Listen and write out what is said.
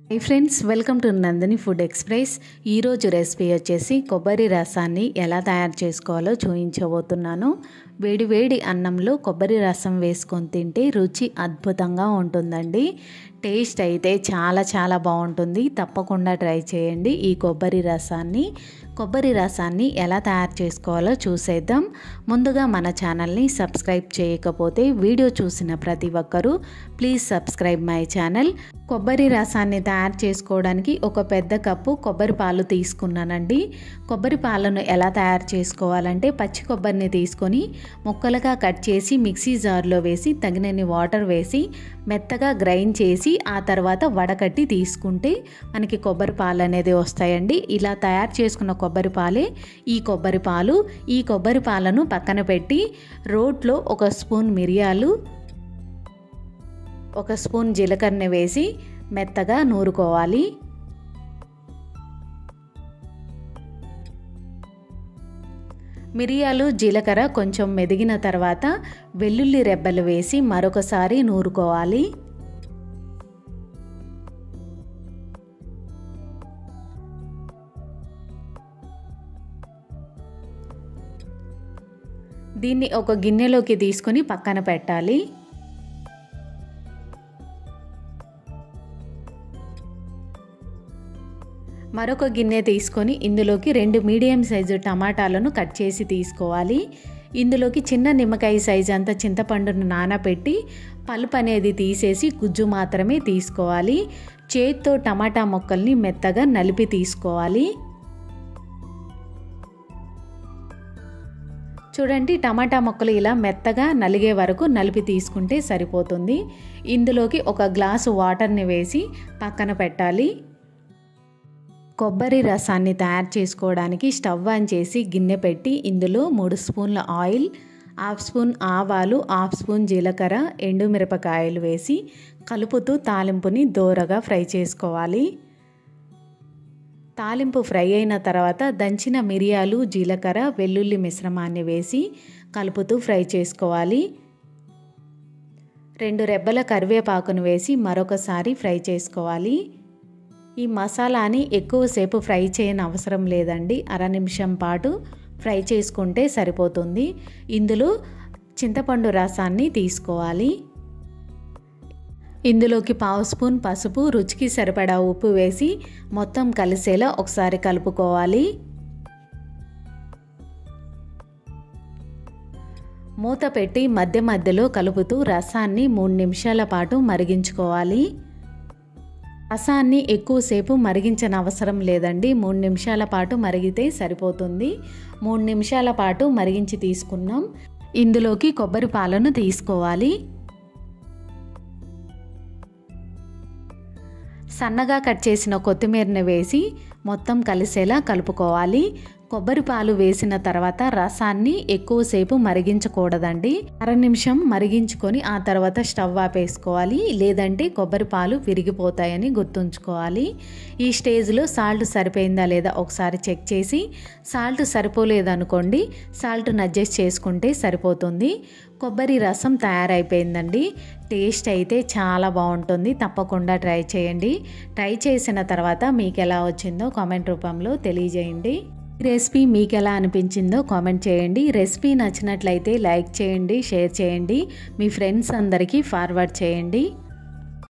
high friends welcome to Nandini food express ఈరోజు recipe వచ్చేసి కొబ్బరి రసాన్ని ఎలా తయారు చేసుకోవాలో చూపించబోతున్నాను వేడి వేడి అన్నంలో కొబ్బరి రసం వేసుకొని తింటే రుచి అద్భుతంగా ఉంటుందండి టేస్ట్ అయితే చాలా చాలా బాగుంటుంది తప్పకుండా ట్రై చేయండి ఈ కొబ్బరి రసాన్ని కొబ్బరి రసాన్ని ఎలా తయారు చేసుకోవాలో చూసేద్దాం ముందుగా మన ఛానల్ని సబ్స్క్రైబ్ చేయకపోతే వీడియో చూసిన ప్రతి ఒక్కరూ ప్లీజ్ సబ్స్క్రైబ్ మై ఛానల్ కొబ్బరి రసాన్ని తయారు చేసుకోవడానికి ఒక పెద్ద కప్పు కొబ్బరి పాలు తీసుకున్నానండి కొబ్బరి పాలను ఎలా తయారు చేసుకోవాలంటే పచ్చి కొబ్బరిని తీసుకొని ముక్కలుగా కట్ చేసి మిక్సీ జార్లో వేసి తగినన్ని వాటర్ వేసి మెత్తగా గ్రైండ్ చేసి ఆ తర్వాత వడకట్టి తీసుకుంటే మనకి కొబ్బరి పాలు అనేది వస్తాయండి ఇలా తయారు చేసుకున్న కొబ్బరి పాలే ఈ కొబ్బరి పాలు ఈ కొబ్బరి పాలను పక్కన పెట్టి రోట్లో ఒక స్పూన్ మిరియాలు ఒక స్పూన్ జీలకర్ర వేసి మెత్తగా నూరుకోవాలి మిరియాలు జీలకర్ర కొంచెం మెదిగిన తర్వాత వెల్లుల్లి రెబ్బలు వేసి మరొకసారి నూరుకోవాలి దీన్ని ఒక గిన్నెలోకి తీసుకొని పక్కన పెట్టాలి మరొక గిన్నె తీసుకొని ఇందులోకి రెండు మీడియం సైజు టమాటాలను కట్ చేసి తీసుకోవాలి ఇందులోకి చిన్న నిమ్మకాయ సైజు అంత చింతపండును నానబెట్టి పలుపు అనేది తీసేసి గుజ్జు మాత్రమే తీసుకోవాలి చేతితో టమాటా మొక్కల్ని మెత్తగా నలిపి తీసుకోవాలి చూడండి టమాటా మొక్కలు ఇలా మెత్తగా నలిగే వరకు నలిపి తీసుకుంటే సరిపోతుంది ఇందులోకి ఒక గ్లాసు వాటర్ని వేసి పక్కన పెట్టాలి కొబ్బరి రసాన్ని తయారు చేసుకోవడానికి స్టవ్ ఆన్ చేసి గిన్నె పెట్టి ఇందులో మూడు స్పూన్ల ఆయిల్ హాఫ్ స్పూన్ ఆవాలు హాఫ్ స్పూన్ జీలకర్ర ఎండుమిరపకాయలు వేసి కలుపుతూ తాలింపుని దోరగా ఫ్రై చేసుకోవాలి తాలింపు ఫ్రై అయిన తర్వాత దంచిన మిరియాలు జీలకర్ర వెల్లుల్లి మిశ్రమాన్ని వేసి కలుపుతూ ఫ్రై చేసుకోవాలి రెండు రెబ్బల కరివేపాకును వేసి మరొకసారి ఫ్రై చేసుకోవాలి ఈ మసాలాని ఎక్కువసేపు ఫ్రై చేయని అవసరం లేదండి అర నిమిషం పాటు ఫ్రై చేసుకుంటే సరిపోతుంది ఇందులో చింతపండు రసాన్ని తీసుకోవాలి ఇందులోకి పావు స్పూన్ పసుపు రుచికి సరిపడా ఉప్పు వేసి మొత్తం కలిసేలా ఒకసారి కలుపుకోవాలి మూత పెట్టి మధ్య మధ్యలో కలుపుతూ రసాన్ని మూడు నిమిషాల పాటు మరిగించుకోవాలి రసాన్ని ఎక్కువసేపు మరిగించని అవసరం లేదండి మూడు నిమిషాల పాటు మరిగితే సరిపోతుంది మూడు నిమిషాల పాటు మరిగించి తీసుకున్నాం ఇందులోకి కొబ్బరి పాలను తీసుకోవాలి సన్నగా కట్ చేసిన కొత్తిమీరని వేసి మొత్తం కలిసేలా కలుపుకోవాలి కొబ్బరి పాలు వేసిన తర్వాత రసాన్ని ఎక్కువసేపు మరిగించకూడదండి అర నిమిషం మరిగించుకొని ఆ తర్వాత స్టవ్ ఆపేసుకోవాలి లేదంటే కొబ్బరి పాలు విరిగిపోతాయని గుర్తుంచుకోవాలి ఈ స్టేజ్లో సాల్ట్ సరిపోయిందా లేదా ఒకసారి చెక్ చేసి సాల్ట్ సరిపోలేదనుకోండి సాల్ట్ని అడ్జస్ట్ చేసుకుంటే సరిపోతుంది కొబ్బరి రసం తయారైపోయిందండి టేస్ట్ అయితే చాలా బాగుంటుంది తప్పకుండా ట్రై చేయండి ట్రై చేసిన తర్వాత మీకు ఎలా వచ్చిందో కామెంట్ రూపంలో తెలియజేయండి రెసిపీ మీకు ఎలా అనిపించిందో కామెంట్ చేయండి రెసిపీ నచ్చినట్లయితే లైక్ చేయండి షేర్ చేయండి మీ ఫ్రెండ్స్ అందరికీ ఫార్వర్డ్ చేయండి